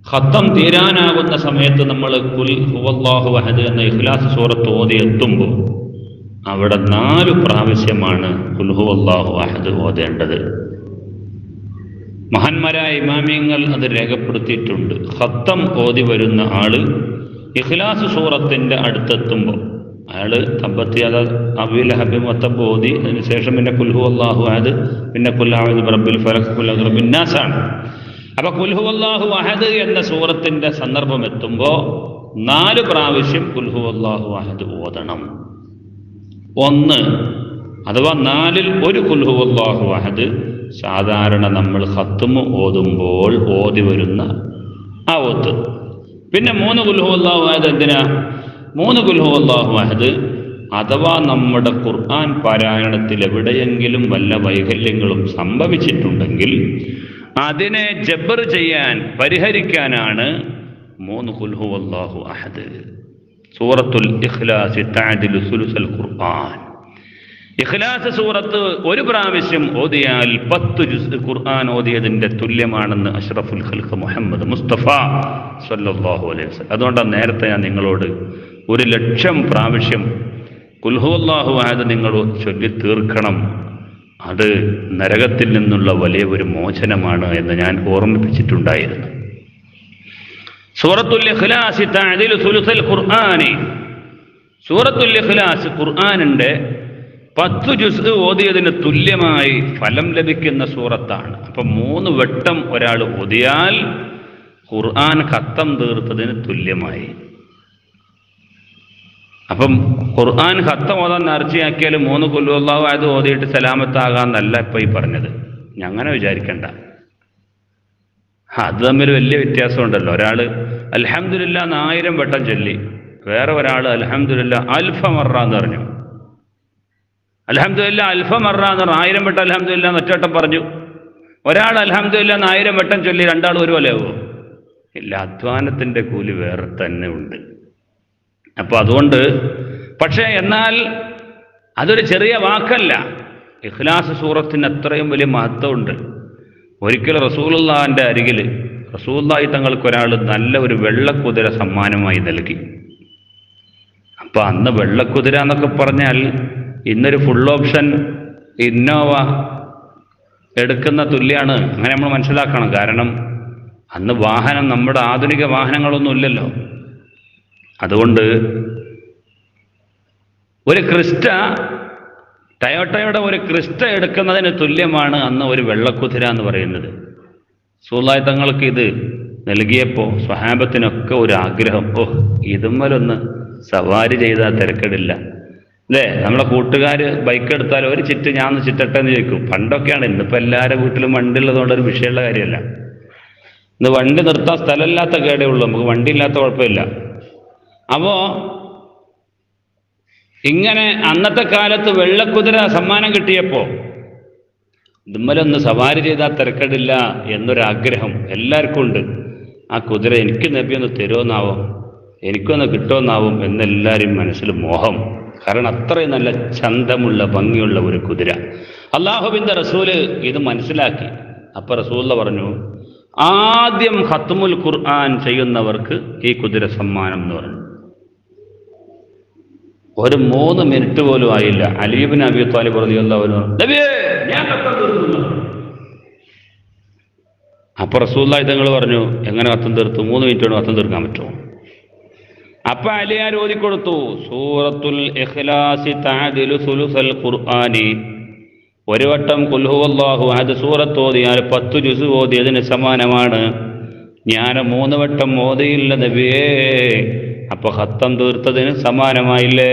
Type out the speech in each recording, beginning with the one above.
ഖത്തം തീരാനാകുന്ന സമയത്ത് നമ്മൾ കുൽ ഹുവല്ലാഹു അഹദ് എന്ന ഇഖ്ലാസ് സൂറത്ത് ഓതി എത്തുമ്പോൾ അവിടെ നാല് പ്രാവശ്യമാണ് കുൽ ഹുവല്ലാഹു അഹദ് ഓതേണ്ടത് മഹാന്മാരായ ഇമാമിയങ്ങൾ അത് രേഖപ്പെടുത്തിയിട്ടുണ്ട് ഖത്തം ഓതി വരുന്ന ആള് ഇഖ്ലാസ് സൂറത്തിന്റെ അടുത്തെത്തുമ്പോൾ അയാള് തമ്പത്തിയാത അബിൽ ഹബിം വത്തബ് ഓതി അതിനുശേഷം പിന്നെ കുൽഹു അള്ളാഹു അഹദ് പിന്നെ കുല്ലാഹു റബ്ബിൽ ഫലഖ് കുൽ ബിന്നാസാണ് അപ്പൊ കുൽഹു അള്ളാഹു അഹദ് എന്ന സൂറത്തിന്റെ സന്ദർഭം എത്തുമ്പോൾ നാല് പ്രാവശ്യം കുൽഹു അള്ളാഹു അഹദ് ഓതണം ഒന്ന് അഥവാ നാലിൽ ഒരു കുൽഹു അള്ളാഹു അഹദ് സാധാരണ നമ്മൾ ഹത്തുമ് ഓതുമ്പോൾ ഓതി വരുന്ന ആ ഓത്ത് പിന്നെ മൂന്ന് കുൽഹു അള്ളാഹു അഹദ് എന്തിനാ മൂന്ന് കുൽഹു അള്ളാഹു അഹദ് അഥവാ നമ്മുടെ ഖുർആൻ പാരായണത്തിൽ എവിടെയെങ്കിലും വല്ല വൈകല്യങ്ങളും സംഭവിച്ചിട്ടുണ്ടെങ്കിൽ അതിനെ ജബർ ചെയ്യാൻ പരിഹരിക്കാനാണ് മൂന്ന് കുൽഹു അള്ളാഹു അഹദ് സൂറത്തുൽ ഇഖ്ലാസ് തഅദിലു സുലുസൽ ഖുർആൻ ഇഖ്ലാസ് സൂറത്ത് ഒരു പ്രാവശ്യം ഓതിയാൽ പത്ത് ജുസ് ഖുർആൻ ഓതിയതിന്റെ തുല്യമാണെന്ന് അഷ്റഫുൽ ഖൽഖ് മുഹമ്മദ് മുസ്തഫ സല്ലല്ലാഹു അലൈഹി വസല്ലം അതുകൊണ്ടാണ് നേരത്തെ ഞാൻ നിങ്ങളോട് ഒരു ലക്ഷം പ്രാവശ്യം കുൽഹു അല്ലാഹു അഹദ് നിങ്ങൾ ചൊല്ലി തീർക്കണം അത് നരകത്തിൽ നിന്നുള്ള വലിയ ഒരു മോചനമാണ് എന്ന് ഞാൻ ഓർമ്മിപ്പിച്ചിട്ടുണ്ടായിരുന്നു സൂറത്തുൽ ഇഖ്ലാസ് തഅദിലു സുലുസൽ ഖുർആനി സൂറത്തുൽ ഇഖ്ലാസ് ഖുർആനിന്റെ പത്ത് ജുസ് ഓതിയതിന് തുല്യമായി ഫലം ലഭിക്കുന്ന സൂറത്താണ് അപ്പം മൂന്ന് വട്ടം ഒരാൾ ഓതിയാൽ ഖുർആൻ ഖത്തം തീർത്തതിന് തുല്യമായി അപ്പം ഖുർആൻ ഖത്തം ഓതാൻ നേർച്ചയാക്കിയാൽ മൂന്ന് കൊല്ലുള്ളാഹു അത് ഓതിയിട്ട് സലാമത്താകാന്നല്ല ഇപ്പൊ ഈ പറഞ്ഞത് ഇനി അങ്ങനെ വിചാരിക്കണ്ട അത് തമ്മിൽ വലിയ വ്യത്യാസമുണ്ടല്ലോ ഒരാൾ അൽഹംദുലില്ല ആയിരം വട്ടം ചൊല്ലി വേറെ ഒരാൾ അൽഹംദുലില്ല അൽഫ മറ എന്ന് പറഞ്ഞു അൽഹംദുലില്ല അൽഫ മറ എന്ന് പറഞ്ഞു ആയിരം വട്ടം അൽഹംദുലില്ല ഒറ്റവട്ടം പറഞ്ഞു ഒരാൾ അൽഹംദുലില്ല ആയിരം വട്ടം ചൊല്ലി രണ്ടാൾ ഒരുപോലെ ആവുമോ ഇല്ല അധ്വാനത്തിന്റെ കൂലി വേറെ തന്നെ ഉണ്ട് അപ്പൊ അതുകൊണ്ട് പക്ഷേ എന്നാൽ അതൊരു ചെറിയ വാക്കല്ല ഇഖ്ലാസ് സൂറത്തിന് അത്രയും വലിയ മഹത്വമുണ്ട് ഒരിക്കൽ റസൂലുള്ളാഹിന്റെ അരികിൽ റസൂല്ലായി തങ്ങൾക്ക് ഒരാൾ നല്ല ഒരു വെള്ളക്കുതിര സമ്മാനമായി നൽകി അപ്പൊ അന്ന് വെള്ളക്കുതിര എന്നൊക്കെ പറഞ്ഞാൽ ഇന്നൊരു ഫുൾ ഓപ്ഷൻ ഇന്നോവ എടുക്കുന്ന തുല്യാണ് അങ്ങനെ നമ്മൾ മനസ്സിലാക്കണം കാരണം അന്ന് വാഹനം നമ്മുടെ ആധുനിക വാഹനങ്ങളൊന്നും ഇല്ലല്ലോ അതുകൊണ്ട് ഒരു ക്രിസ്റ്റ ടയോട്ടയുടെ ഒരു ക്രിസ്റ്റ എടുക്കുന്നതിന് തുല്യമാണ് അന്ന് ഒരു വെള്ളക്കുതിര എന്ന് പറയുന്നത് സൂലായി തങ്ങൾക്ക് ഇത് നൽകിയപ്പോൾ സ്വഹാബത്തിനൊക്കെ ഒരു ആഗ്രഹം ഓ ഇതുമ്മലൊന്ന് സവാരി ചെയ്താൽ തിരക്കേടില്ല അല്ലേ നമ്മളെ കൂട്ടുകാർ ബൈക്ക് എടുത്താൽ ഒരു ചിറ്റ് ഞാൻ ഒന്ന് ചിറ്റട്ടെ എന്ന് ചോദിക്കും പണ്ടൊക്കെയാണ് ഇന്നിപ്പോൾ എല്ലാവരുടെ വീട്ടിലും വണ്ടി ഉള്ളതുകൊണ്ട് ഒരു വിഷയമുള്ള കാര്യമല്ല ഇന്ന് വണ്ടി നിർത്താൻ സ്ഥലമില്ലാത്ത കേടേ ഉള്ളൂ നമുക്ക് വണ്ടി ഇല്ലാത്ത കുഴപ്പമില്ല അപ്പോ ഇങ്ങനെ അന്നത്തെ കാലത്ത് വെള്ളക്കുതിര സമ്മാനം കിട്ടിയപ്പോ ഇതുമ്മലൊന്ന് സവാരി ചെയ്താൽ തിരക്കടില്ല എന്നൊരാഗ്രഹം എല്ലാവർക്കും ഉണ്ട് ആ കുതിര എനിക്ക് നബി ഒന്ന് തരുമെന്നാവും എനിക്കൊന്ന് കിട്ടുമെന്നാവും എന്നെല്ലാവരും മനസ്സിൽ മോഹം കാരണം അത്രയും നല്ല ചന്തമുള്ള ഭംഗിയുള്ള ഒരു കുതിര അള്ളാഹുബിന്റെ റസൂല് ഇത് മനസ്സിലാക്കി അപ്പൊ റസൂല്ല പറഞ്ഞു ആദ്യം ഹത്തുമുൽ ഖുർആൻ ചെയ്യുന്നവർക്ക് ഈ കുതിര സമ്മാനം എന്ന് പറഞ്ഞു ഒരു മൂന്ന് മിനിറ്റ് പോലും ആയില്ല അലീബിൻ അബി താലിബ് റളിയല്ലാഹു അപ്പൊ റസൂല്ലായി തങ്ങൾ പറഞ്ഞു എങ്ങനെ കത്തം തീർത്തു മൂന്ന് മിനിറ്റ് കൊണ്ട് കത്തം തീർക്കാൻ പറ്റുമോ അപ്പൊ അലിയാർ ഓതിക്കൊടുത്തു സൂറത്തുൽ ഇഖ്ലാസി തഅദിലു സുലുസൽ ഖുർആനി ഒരു വട്ടം കുൽഹുവല്ലാഹു അത് സൂറത്ത് ഓതിയാൽ പത്ത് ജുസ് ഓതിയതിന് സമാനമാണ് ഞാൻ മൂന്ന് വട്ടം ഓതിയില്ല നബിയേ അപ്പൊ ഹത്തം തീർത്തതിന് സമാനമായില്ലേ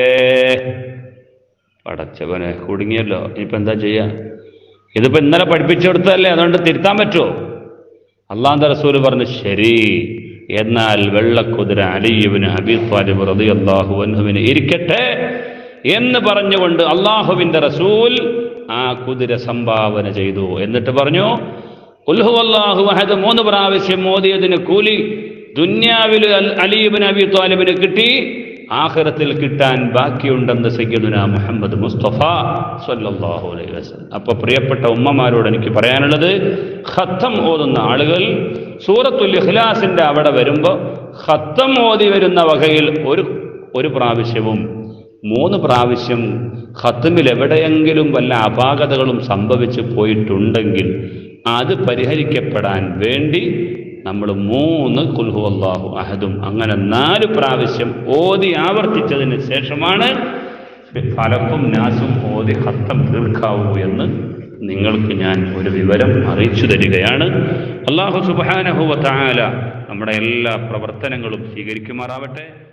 പടച്ചവനെ കുടുങ്ങിയല്ലോ ഇനിയിപ്പോ എന്താ ചെയ്യാ ഇതിപ്പോ ഇന്നലെ പഠിപ്പിച്ചു കൊടുത്തതല്ലേ അതുകൊണ്ട് തിരുത്താൻ പറ്റുമോ അള്ളാന്റെ റസൂല് പറഞ്ഞു ശരി എന്നാൽ വെള്ളക്കുതിര അലിയുവിന് ഹബീബ് താലിബ് റതി അള്ളാഹു അൻഹുവിന് ഇരിക്കട്ടെ എന്ന് പറഞ്ഞുകൊണ്ട് അള്ളാഹുവിന്റെ റസൂൽ ആ കുതിര സംഭാവന ചെയ്തു എന്നിട്ട് പറഞ്ഞു ഉൽഹു അള്ളാഹു അഹദ് മൂന്ന് പ്രാവശ്യം മോദിയതിന് കൂലി ദുന്യാവിൽ അലീബിന് അബി താലിബിന് കിട്ടി ആഖിറത്തിൽ കിട്ടാൻ ബാക്കിയുണ്ടെന്ന് സയ്യിദുന മുഹമ്മദ് മുസ്തഫ സല്ലല്ലാഹു അലൈഹി വസല്ലം അപ്പോൾ പ്രിയപ്പെട്ട ഉമ്മമാരോട് എനിക്ക് പറയാനുള്ളത് ഖത്തം ഓതുന്ന ആളുകൾ സൂറത്തുൽ ഇഖ്ലാസിന്റെ അവിടെ വരുമ്പോൾ ഖത്തം ഓതി വരുന്ന വകയിൽ ഒരു ഒരു പ്രാവശ്യവും മൂന്ന് പ്രാവശ്യം ഖത്തമിൽ എവിടെയെങ്കിലും വല്ല അപാകതകളും സംഭവിച്ചു പോയിട്ടുണ്ടെങ്കിൽ അത് പരിഹരിക്കപ്പെടാൻ വേണ്ടി നമ്മൾ മൂന്ന് കുൽഹു അള്ളാഹു അഹദും അങ്ങനെ നാല് പ്രാവശ്യം ഓതി ആവർത്തിച്ചതിന് ശേഷമാണ് ഫലക്കും നാസും ഓതി ഖത്തം തീർക്കാവൂ എന്ന് നിങ്ങൾക്ക് ഞാൻ ഒരു വിവരം അറിയിച്ചു തരികയാണ് അള്ളാഹു സുബാനഹുവ താല നമ്മുടെ എല്ലാ പ്രവർത്തനങ്ങളും സ്വീകരിക്കുമാറാവട്ടെ